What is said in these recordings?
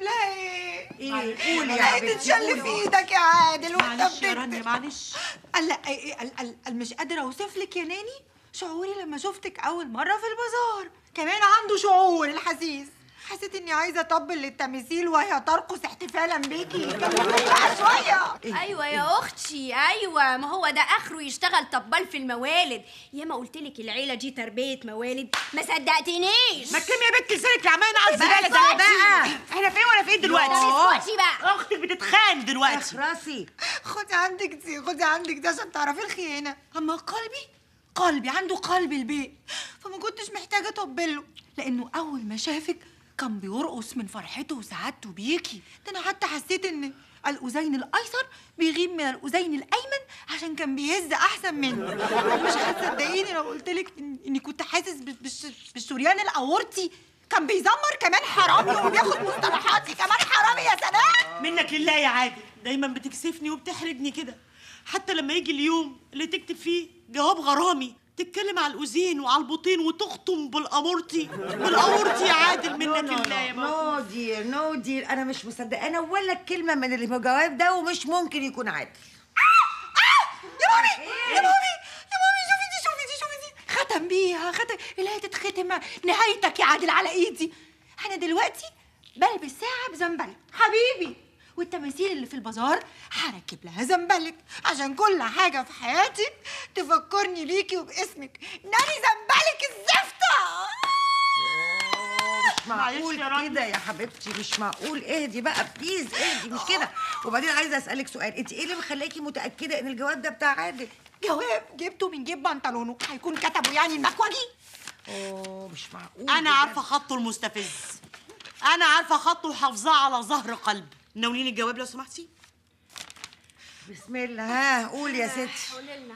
لها ايه ايه قولي يا لقيت حبيبتي تتشل في قولي. ايدك يا عادل وانت معلش يا رانيا بتكتب معلش قال لا إيه، قال- قال- قال مش قادره اوصف لك يا ناني شعوري لما شفتك اول مره في البازار كمان عنده شعور الحسيس حسيت اني عايزه اطبل للتماثيل وهي ترقص احتفالا بيكي كان بقى شويه ايوه يا اختي ايوه ما هو ده اخره يشتغل طبال في الموالد ياما قلت لك العيله دي تربيه موالد ما صدقتنيش ما تكلمي يا بنت لسانك يا عمانة على الزبالة ده اسكتي. بقى احنا فين ولا فين دلوقتي طب اسكتي بقى اختك بتتخان دلوقتي راسي خدي عندك دي خدي عندك ده عشان تعرفي الخيانه اما قلبي قلبي عنده قلب البيت فما كنتش محتاجه اطبله لانه اول ما شافك كان بيرقص من فرحته وسعادته بيكي ده انا حتى حسيت ان الاذين الايسر بيغيب من الاذين الايمن عشان كان بيهز احسن منه مش هتصدقيني لو قلت لك إن- اني كنت حاسس بال- بالش- بالشريان الاورطي كان بيزمر كمان حرامي وبياخد مصطلحاتي كمان حرامي يا سلام منك لله يا عادل دايما بتكسفني وبتحرجني كده حتى لما يجي اليوم اللي تكتب فيه جواب غرامي تتكلم على الاذين وعلى البطين وتخطم بالامورتي بالامورتي يا عادل منك لله يا ماما نو دير نو دير انا مش مصدقانه ولا كلمه من اللي في الجواب ده ومش ممكن يكون عادل يا مامي يا مامي يا مامي شوفي دي شوفي دي شوفي دي ختم بيها ختم اللي هي تتختم نهايتك يا عادل على ايدي انا دلوقتي بلبس ساعه بزنبلك حبيبي والتماثيل اللي في البازار هركب لها زنبلك عشان كل حاجه في حياتي تفكرني بيكي وباسمك ناني زنبلك الزفته مش معقول يا رنا. كده يا حبيبتي مش معقول اهدي بقى بليز اهدي مش كده وبعدين عايزه اسالك سؤال انت ايه اللي مخليكي متاكده ان الجواب ده بتاع عادل جواب جبته من جيب بنطلونه هيكون كتبه يعني المكوجي اوه مش معقول انا بجد. عارفه خطه المستفز انا عارفه خطه وحافظاه على ظهر قلب ناوليني الجواب لو سمحتي بسم الله ها قولي يا ستي قولي لنا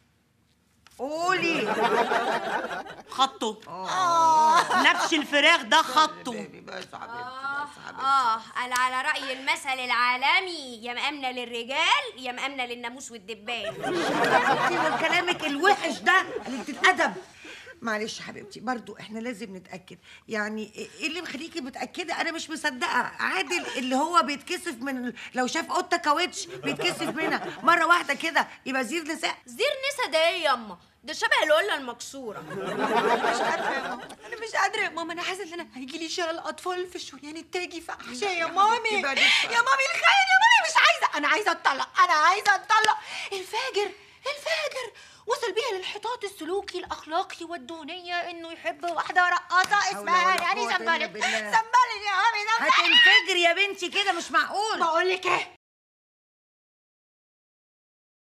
قولي خطه نفس الفراخ ده خطه بس حبيبتي آه, بس حبيبتي اه قال على رأي المثل العالمي يا مأمنة للرجال يا مأمنة للناموس والدبان حبيبتي وكلامك الوحش ده اللي بتتأدب معلش يا حبيبتي برضو احنا لازم نتاكد يعني ايه اللي مخليكي متاكده انا مش مصدقه عادل اللي هو بيتكسف من لو شاف قطه كاوتش بيتكسف منها مره واحده كده يبقى زير نساء زير نسا ده ايه ياما ده شبه القلة المكسورة مش قادره يا ماما انا مش قادره يا ماما انا حاسه ان انا هيجي لي شلل اطفال في الشريان التاجي في احشائي يا مامي حبيبتي بعد يا الشر. مامي الخير يا مامي مش عايزه انا عايزه اتطلق انا عايزه اتطلق الفاجر الفاجر وصل بيها للانحطاط السلوكي الاخلاقي والدونيه انه يحب واحده رقاصه اسمها ولا يعني قوة إلا زنبلك بالله. زنبلك يا مامي زنبلك هتنفجري يا بنتي كده مش معقول بقول لك ايه